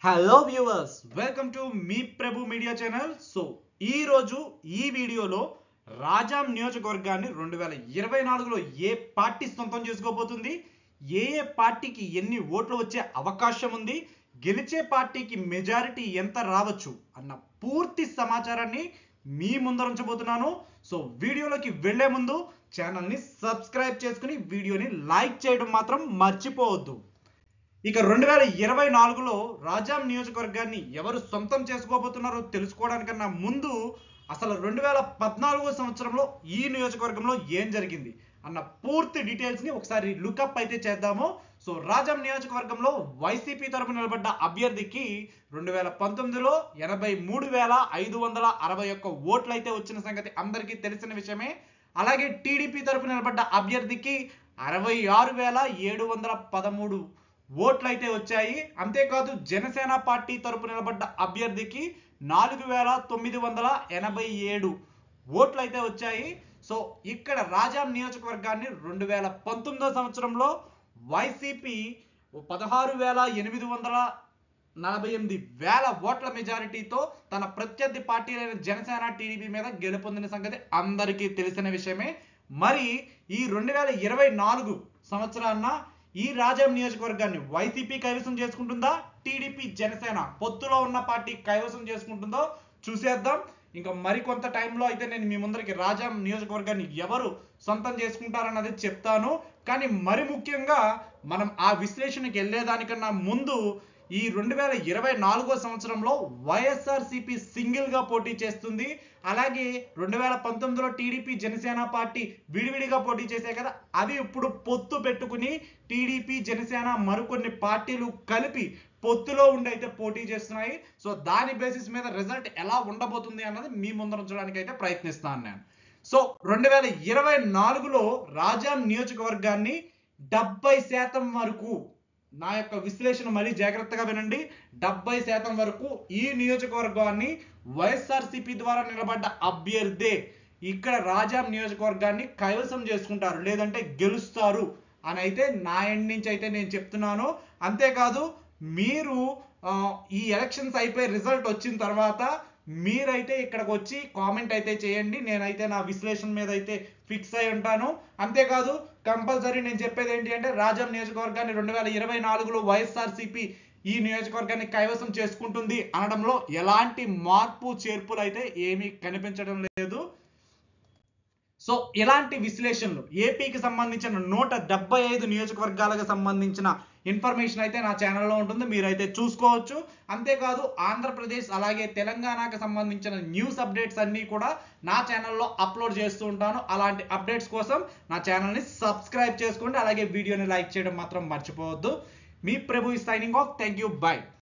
hello viewers welcome to మీ Prabhu media channel so ఈ రోజు ఈ వీడియోలో రాజాం నియోజకవర్గాన్ని రెండు వేల ఇరవై నాలుగులో ఏ పార్టీ సొంతం చేసుకోబోతుంది ఏ ఏ పార్టీకి ఎన్ని ఓట్లు వచ్చే అవకాశం ఉంది గెలిచే పార్టీకి మెజారిటీ ఎంత రావచ్చు అన్న పూర్తి సమాచారాన్ని మీ ముందర ఉంచబోతున్నాను సో వీడియోలోకి వెళ్లే ముందు ఛానల్ని సబ్స్క్రైబ్ చేసుకుని వీడియోని లైక్ చేయడం మాత్రం మర్చిపోవద్దు ఇక రెండు వేల ఇరవై నాలుగులో రాజాం నియోజకవర్గాన్ని ఎవరు సొంతం చేసుకోబోతున్నారో తెలుసుకోవడానికన్నా ముందు అసలు రెండు వేల పద్నాలుగో సంవత్సరంలో ఈ నియోజకవర్గంలో ఏం జరిగింది అన్న పూర్తి డీటెయిల్స్ ని ఒకసారి లుకప్ అయితే చేద్దాము సో రాజాం నియోజకవర్గంలో వైసీపీ తరపు నిలబడ్డ అభ్యర్థికి రెండు వేల పంతొమ్మిదిలో ఎనభై మూడు వేల ఐదు వందల అరవై ఒక్క ఓట్లు అయితే వచ్చిన సంగతి అందరికీ తెలిసిన విషయమే అలాగే టీడీపీ తరపు నిలబడ్డ అభ్యర్థికి అరవై ఆరు వేల ఏడు వందల పదమూడు ఓట్లు అయితే వచ్చాయి అంతేకాదు జనసేన పార్టీ తరపు నిలబడ్డ అభ్యర్థికి నాలుగు వేల తొమ్మిది వందల ఎనభై ఏడు ఓట్లు అయితే వచ్చాయి సో ఇక్కడ రాజాం నియోజకవర్గాన్ని రెండు వేల పంతొమ్మిదో సంవత్సరంలో వైసీపీ పదహారు వేల ఎనిమిది వందల నలభై ఎనిమిది వేల ఓట్ల మెజారిటీతో తన ప్రత్యర్థి పార్టీ అయిన జనసేన టీడీపీ మీద గెలుపొందిన సంగతి అందరికీ తెలిసిన విషయమే మరి ఈ రెండు వేల ఇరవై నాలుగు సంవత్సరాన్న ఈ రాజాం నియోజకవర్గాన్ని వైసీపీ కైవసం చేసుకుంటుందా టీడీపీ జనసేన పొత్తులో ఉన్న పార్టీ కైవసం చేసుకుంటుందో చూసేద్దాం ఇంకా మరికొంత టైంలో అయితే నేను మీ ముందరికి రాజాం నియోజకవర్గాన్ని ఎవరు సొంతం చేసుకుంటారన్నది చెప్తాను కానీ మరి ముఖ్యంగా మనం ఆ విశ్లేషణకి వెళ్ళేదానికన్నా ముందు ఈ రెండు వేల ఇరవై నాలుగో సంవత్సరంలో వైఎస్ఆర్సిపి సింగిల్ గా పోటీ చేస్తుంది అలాగే రెండు వేల పంతొమ్మిదిలో టీడీపీ జనసేన పార్టీ విడివిడిగా పోటీ చేశాయి కదా అవి ఇప్పుడు పొత్తు పెట్టుకుని టీడీపీ జనసేన మరికొన్ని పార్టీలు కలిపి పొత్తులో ఉండి అయితే పోటీ చేస్తున్నాయి సో దాని బేసిస్ మీద రిజల్ట్ ఎలా ఉండబోతుంది అన్నది మీ ముందర ఉంచడానికి అయితే ప్రయత్నిస్తాను నేను సో రెండు వేల ఇరవై నాలుగులో రాజాం నియోజకవర్గాన్ని డెబ్బై శాతం వరకు నా యొక్క విశ్లేషణ మరీ జాగ్రత్తగా వినండి డెబ్బై శాతం వరకు ఈ నియోజకవర్గాన్ని వైఎస్ఆర్సీపీ ద్వారా నిలబడ్డ అభ్యర్థే ఇక్కడ రాజాం నియోజకవర్గాన్ని కైవసం చేసుకుంటారు లేదంటే గెలుస్తారు అని అయితే నా ఎండ్ నుంచి అయితే నేను చెప్తున్నాను అంతేకాదు మీరు ఆ, ఈ ఎలక్షన్స్ అయిపోయి రిజల్ట్ వచ్చిన తర్వాత మీరైతే ఇక్కడికి వచ్చి కామెంట్ అయితే చేయండి నేనైతే నా విశ్లేషణ మీద అయితే ఫిక్స్ అయి ఉంటాను అంతేకాదు కంపల్సరీ నేను చెప్పేది ఏంటి అంటే రాజం నియోజకవర్గాన్ని రెండు వేల ఇరవై నాలుగులో వైఎస్ఆర్సీపీ ఈ నియోజకవర్గాన్ని కైవసం చేసుకుంటుంది అనడంలో ఎలాంటి మార్పు చేర్పులు అయితే ఏమీ కనిపించడం లేదు సో ఇలాంటి విశ్లేషణలు ఏపీకి సంబంధించిన నూట డెబ్బై ఐదు నియోజకవర్గాలకు సంబంధించిన ఇన్ఫర్మేషన్ అయితే నా ఛానల్లో ఉంటుంది మీరైతే చూసుకోవచ్చు అంతేకాదు ఆంధ్రప్రదేశ్ అలాగే తెలంగాణకు సంబంధించిన న్యూస్ అప్డేట్స్ అన్నీ కూడా నా ఛానల్లో అప్లోడ్ చేస్తూ ఉంటాను అలాంటి అప్డేట్స్ కోసం నా ఛానల్ని సబ్స్క్రైబ్ చేసుకోండి అలాగే వీడియోని లైక్ చేయడం మాత్రం మర్చిపోవద్దు మీ Prabhu signing off thank you by